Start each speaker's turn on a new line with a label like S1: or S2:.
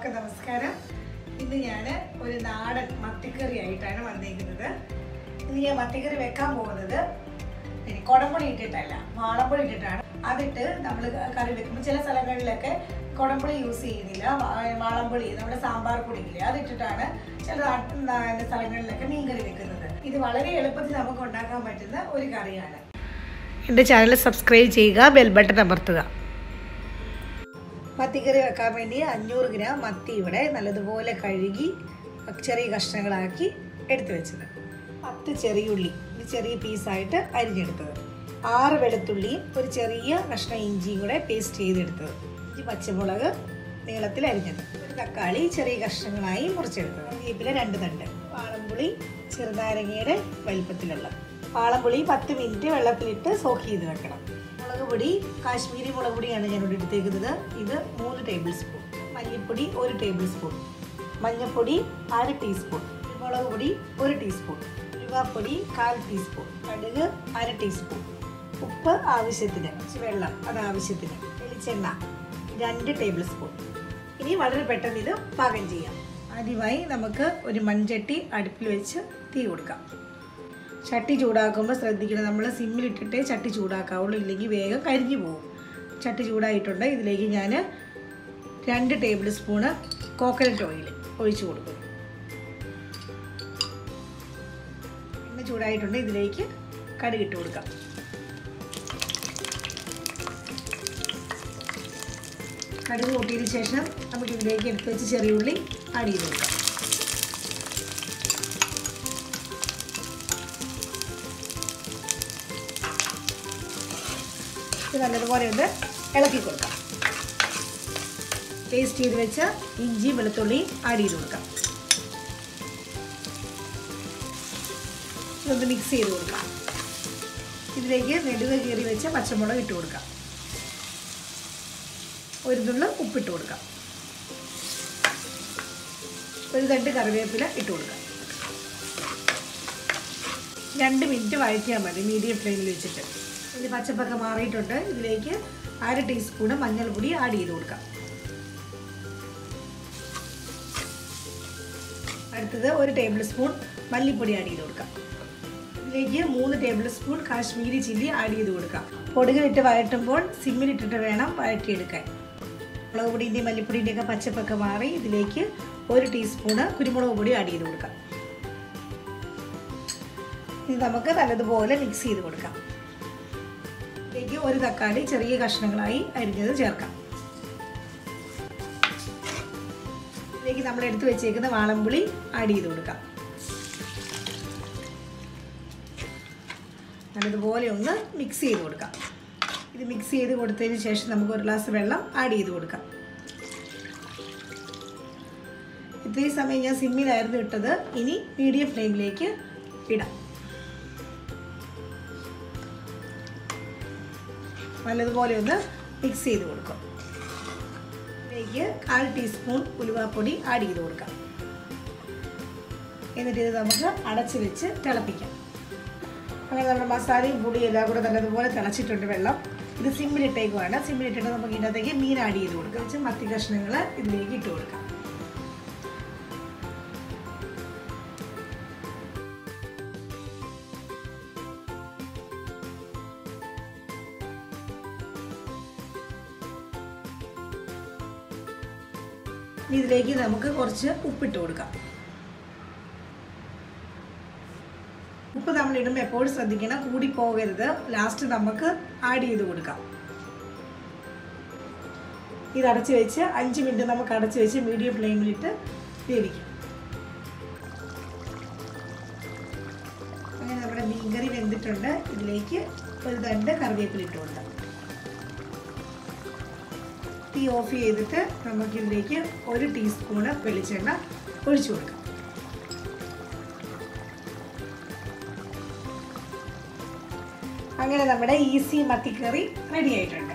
S1: എല്ലാവർക്കും നമസ്കാരം ഇന്ന് ഞാൻ ഒരു നാടൻ മത്തിക്കറി ആയിട്ടാണ് വന്നിരിക്കുന്നത് ഇന്ന് ഞാൻ മത്തിക്കറി വെക്കാൻ പോകുന്നത് പിന്നെ കുടംപുളി ഇട്ടിട്ടല്ല വാളംപുളി ഇട്ടിട്ടാണ് അതിട്ട് നമ്മൾ കറി വെക്കുമ്പോൾ ചില സ്ഥലങ്ങളിലൊക്കെ കുടംപുളി യൂസ് ചെയ്യുന്നില്ല വാ- വാളംപുളി നമ്മുടെ സാമ്പാർ പൊടിയില്ലേ അതിട്ടിട്ടാണ് ചില നാട്ടിൻ നാ- സ്ഥലങ്ങളിലൊക്കെ മീൻ കറി വെക്കുന്നത് ഇത് വളരെ എളുപ്പത്തിൽ നമുക്ക് ഉണ്ടാക്കാൻ പറ്റുന്ന ഒരു കറിയാണ് എൻ്റെ ചാനൽ സബ്സ്ക്രൈബ് ചെയ്യുക ബെൽ ബട്ടൺ അമർത്തുക മത്തിക്കറി വെക്കാൻ വേണ്ടി അഞ്ഞൂറ് ഗ്രാം മത്തി ഇവിടെ നല്ലതുപോലെ കഴുകി ചെറിയ കഷ്ണങ്ങളാക്കി എടുത്തു വെച്ചത് പത്ത് ചെറിയുള്ളി ഇത് ചെറിയ പീസായിട്ട് അരിഞ്ഞെടുത്തത് ആറ് വെളുത്തുള്ളിയും ഒരു ചെറിയ കഷ്ണം ഇഞ്ചിയും കൂടെ പേസ്റ്റ് ചെയ്തെടുത്തത് ഇഞ്ചി പച്ചമുളക് നീളത്തിൽ അരിഞ്ഞത് ഒരു തക്കാളി ചെറിയ കഷ്ണങ്ങളായി മുറിച്ചെടുത്തത് വേപ്പില രണ്ട് തണ്ട് വാളംപുളി ചെറുനാരങ്ങയുടെ വലിപ്പത്തിലുള്ള വാളംപുളി പത്ത് മിനിറ്റ് വെള്ളത്തിലിട്ട് സോക്ക് ചെയ്ത് വെക്കണം മുളക് പൊടി കാശ്മീരി മുളക് പൊടിയാണ് ഞാനിവിടെ എടുത്തേക്കുന്നത് ഇത് മൂന്ന് ടേബിൾ സ്പൂൺ മല്ലിപ്പൊടി ഒരു ടേബിൾ സ്പൂൺ മഞ്ഞൾപ്പൊടി അര ടീസ്പൂൺ മുളക് പൊടി ഒരു ടീസ്പൂൺ ഉലുവാപ്പൊടി കാൽ ടീസ്പൂൺ കടുക് അര ടീസ്പൂൺ ഉപ്പ് ആവശ്യത്തിന് ഇച്ചിരി വെള്ളം അത് ആവശ്യത്തിന് വെളിച്ചെണ്ണ രണ്ട് ടേബിൾ സ്പൂൺ ഇനി വളരെ പെട്ടെന്ന് ഇത് പാകം ചെയ്യാം ആദ്യമായി നമുക്ക് ഒരു മൺചട്ടി അടുപ്പിൽ വെച്ച് തീ കൊടുക്കാം ചട്ടി ചൂടാക്കുമ്പോൾ ശ്രദ്ധിക്കണം നമ്മൾ സിമ്മിലിട്ടിട്ടേ ചട്ടി ചൂടാക്കാവുള്ളൂ ഇല്ലെങ്കിൽ വേഗം കരിഞ്ഞു പോകും ചട്ടി ചൂടായിട്ടുണ്ട് ഇതിലേക്ക് ഞാൻ രണ്ട് ടേബിൾ സ്പൂണ് കോക്കനട്ട് ഓയിൽ ഒഴിച്ചു കൊടുക്കും എണ്ണ ചൂടായിട്ടുണ്ട് ഇതിലേക്ക് കടുകിട്ട് കൊടുക്കാം കടുക് കൂട്ടിയതിന് ശേഷം നമുക്ക് ഇതിലേക്ക് എടുത്ത് വെച്ച് ചെറിയ ഉള്ളി ആഡ് ചെയ്ത് കൊടുക്കാം ഇത് നല്ലതുപോലെ ഒന്ന് ഇളക്കി കൊടുക്കാം പേസ്റ്റ് ചെയ്ത് വെച്ച ഇഞ്ചി വെളുത്തുള്ളി ആഡ് ചെയ്ത് കൊടുക്കാം ഇതൊന്ന് മിക്സ് ചെയ്ത് കൊടുക്കാം ഇതിലേക്ക് നെടുക കീറി വെച്ച പച്ചമുളക് ഇട്ട് കൊടുക്കാം ഒരു നുള്ളു ഉപ്പിട്ട് കൊടുക്കാം ഒരു തണ്ട് കറിവേപ്പില ഇട്ട് കൊടുക്കാം രണ്ട് മിനിറ്റ് വഴറ്റിയാൽ മതി മീഡിയം ഫ്ലെയിമിൽ വെച്ചിട്ട് ഇത് പച്ചപ്പൊക്കെ മാറിയിട്ടുണ്ട് ഇതിലേക്ക് അര ടീസ്പൂണ് മഞ്ഞൾപ്പൊടി ആഡ് ചെയ്ത് കൊടുക്കാം അടുത്തത് ഒരു ടേബിൾ സ്പൂൺ മല്ലിപ്പൊടി ആഡ് ചെയ്ത് കൊടുക്കാം ഇതിലേക്ക് മൂന്ന് table spoon Kashmiri chilli add ചെയ്ത് കൊടുക്കാം പൊടികളിട്ട് വഴറ്റുമ്പോൾ സിമ്മിലിട്ടിട്ട് വേണം വഴറ്റിയെടുക്കാൻ മുളക് പൊടിൻ്റെയും മല്ലിപ്പൊടിൻ്റെയും ഒക്കെ പച്ചപ്പൊക്കെ മാറി ഇതിലേക്ക് ഒരു ടീസ്പൂണ് കുരുമുളക് പൊടി ആഡ് ചെയ്ത് കൊടുക്കാം ഇത് നമുക്ക് നല്ലതുപോലെ മിക്സ് ചെയ്ത് കൊടുക്കാം ഇതിലേക്ക് ഒരു തക്കാളി ചെറിയ കഷ്ണങ്ങളായി അരിഞ്ഞത് ചേർക്കാം ഇതിലേക്ക് നമ്മൾ എടുത്തു വെച്ചേക്കുന്ന വാളംപുളി ആഡ് ചെയ്ത് കൊടുക്കാം നല്ലതുപോലെ ഒന്ന് മിക്സ് ചെയ്ത് കൊടുക്കാം ഇത് മിക്സ് ചെയ്ത് കൊടുത്തതിന് ശേഷം നമുക്ക് ഒരു ഗ്ലാസ് വെള്ളം ആഡ് ചെയ്ത് കൊടുക്കാം ഇത്രയും സമയം ഞാൻ സിമ്മിലായിരുന്നു ഇട്ടത് ഇനി മീഡിയം ഫ്ലെയിമിലേക്ക് ഇടാം നല്ലതുപോലെ ഒന്ന് മിക്സ് ചെയ്ത് കൊടുക്കും ഇതിലേക്ക് കാൽ ടീസ്പൂൺ ഉലുവാപ്പൊടി ആഡ് ചെയ്ത് കൊടുക്കാം എന്നിട്ട് ഇത് നമുക്ക് അടച്ച് വെച്ച് തിളപ്പിക്കാം അങ്ങനെ നമ്മുടെ മസാലയും പൊടിയും എല്ലാം കൂടെ നല്ലതുപോലെ തിളച്ചിട്ടുണ്ട് വെള്ളം ഇത് സിമ്മിലിട്ടേക്കുവാണ് സിമ്മിലിട്ടിട്ട് നമുക്ക് ഇതിനകത്തേക്ക് മീൻ ആഡ് ചെയ്ത് കൊടുക്കാം വെച്ച് മത്തി കഷ്ണങ്ങൾ ഇതിലേക്ക് ഇട്ട് കൊടുക്കാം ഇനി ഇതിലേക്ക് നമുക്ക് കുറച്ച് ഉപ്പിട്ട് കൊടുക്കാം ഉപ്പ് നമ്മൾ ഇടുമ്പോൾ എപ്പോഴും ശ്രദ്ധിക്കണം കൂടി പോകരുത് ലാസ്റ്റ് നമുക്ക് ആഡ് ചെയ്ത് കൊടുക്കാം ഇത് അടച്ച് വെച്ച് അഞ്ച് മിനിറ്റ് നമുക്ക് അടച്ച് വെച്ച് മീഡിയം ഫ്ലെയിമിലിട്ട് വേവിക്കാം അങ്ങനെ നമ്മുടെ മീൻകറി വെന്തിട്ടുണ്ട് ഇതിലേക്ക് ഒരു തണ്ട് കറിവേപ്പില ഇട്ട് കൊടുക്കാം തീ ഓഫ് ചെയ്തിട്ട് നമുക്കിതിലേക്ക് ഒരു ടീസ്പൂണ് വെളിച്ചെണ്ണ ഒഴിച്ചു കൊടുക്കാം അങ്ങനെ നമ്മുടെ ഈസി മത്തിക്കറി റെഡി ആയിട്ടുണ്ട്